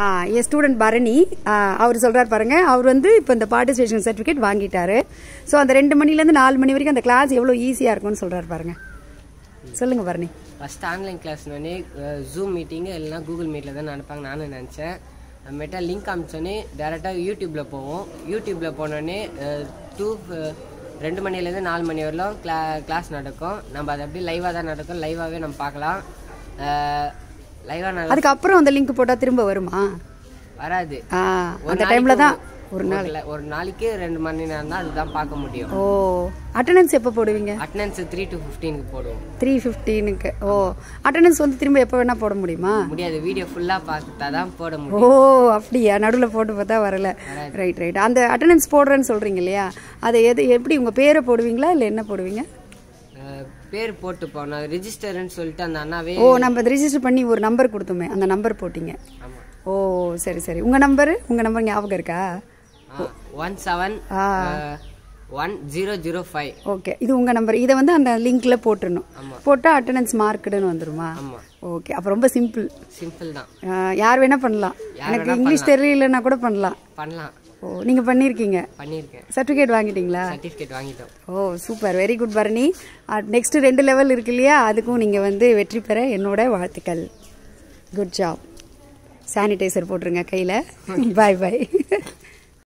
ஆ என் student Bharani ஆ, அவர் சொல்றாரு பாருங்க அவர் வந்து இப்போ இந்த பார்ட்டிசிபேஷன் சர்டிஃபிகேட் வாங்கிட்டாரு ஸோ அந்த ரெண்டு மணிலேருந்து நாலு மணி வரைக்கும் அந்த கிளாஸ் எவ்வளோ ஈஸியாக இருக்கும்னு சொல்றாரு பாருங்க சொல்லுங்க பரணி ஃபஸ்ட் ஆன்லைன் கிளாஸ்னோடனே ஜூம் மீட்டிங்கு இல்லைனா கூகுள் மீட்டில் தான் நடப்பாங்க நானும் நினச்சேன் அப்புறமேட்டா லிங்க் அமிச்சோன்னே டேரெக்டாக யூடியூப்பில் போவோம் யூடியூப்பில் போனோடனே டூ ரெண்டு மணிலேருந்து நாலு மணி வரலும் கிளா கிளாஸ் நடக்கும் நம்ம அது அப்படியே லைவாக தான் நடக்கும் லைவாகவே நம்ம பார்க்கலாம் லைவாக நட அதுக்கப்புறம் அந்த லிங்க் போட்டால் திரும்ப வருமா வராது ஆ ஒரு அந்த நாளைக்கு டைமில் தான் ஒரு நாள் ஒரு நாளைக்கு ரெண்டு மணி நேரம் தான் அதுதான் பார்க்க முடியும் ஓ அட்டண்டன்ஸ் எப்போ போடுவீங்க அட்டனன்ஸ் த்ரீ டு ஃபிஃப்டீனுக்கு போடுவோம் த்ரீ ஃபிஃப்டீனுக்கு ஓ அட்டண்டன்ஸ் வந்து திரும்ப எப்போ வேணால் போட முடியுமா முடியாது வீடியோ ஃபுல்லாக பார்த்தா தான் போட ஓ முடியும் அப்படியா நடுவில் போட்டு பார்த்தா வரல ரைட் ரைட் அந்த அட்டண்டன்ஸ் போடுறேன்னு சொல்கிறீங்க இல்லையா அதை எது எப்படி உங்கள் பேரை போடுவீங்களா இல்லை என்ன போடுவீங்க அஹ் பேர் போட்டு போனோம் ரிஜிஸ்டர்னு சொல்லிட்டு அந்த அண்ணாவே ஓ நம்ம ரிஜிஸ்டர் பண்ணி ஒரு நம்பர் கொடுத்தோமே அந்த நம்பர் போட்டீங்க ஆமா ஓ சரி சரி உங்கள் நம்பரு உங்கள் நம்பர் ஞாபகம் இருக்கா ஒன் செவன் ஆ. One zero zero five okay இது உங்கள் நம்பர் இதை வந்து அந்த லிங்க்ல போட்டுடணும் ஆமா. போட்டால் அட்டண்டன்ஸ் மார்க்குன்னு வந்துருமா ஆமா ஓகே அப்போ ரொம்ப சிம்பிள் சிம்பிள் தான் யார் வேணா பண்ணலாம் எனக்கு இங்கிலீஷ் தெரியலன்னா கூட பண்ணலாம் பண்ணலாம் ஓ நீங்கள் பண்ணியிருக்கீங்க பண்ணியிருக்கேன் சர்டிஃபிகேட் வாங்கிட்டீங்களா சர்டிஃபிகேட் வாங்கிட்டோம் oh super very good Bharani next ரெண்டு லெவல் இருக்கு இல்லையா அதுக்கும் நீங்கள் வந்து வெற்றி பெற என்னோட வாழ்த்துக்கள் குட் ஜாப் சானிடைசர் போட்டுருங்க கையில் பாய் பாய்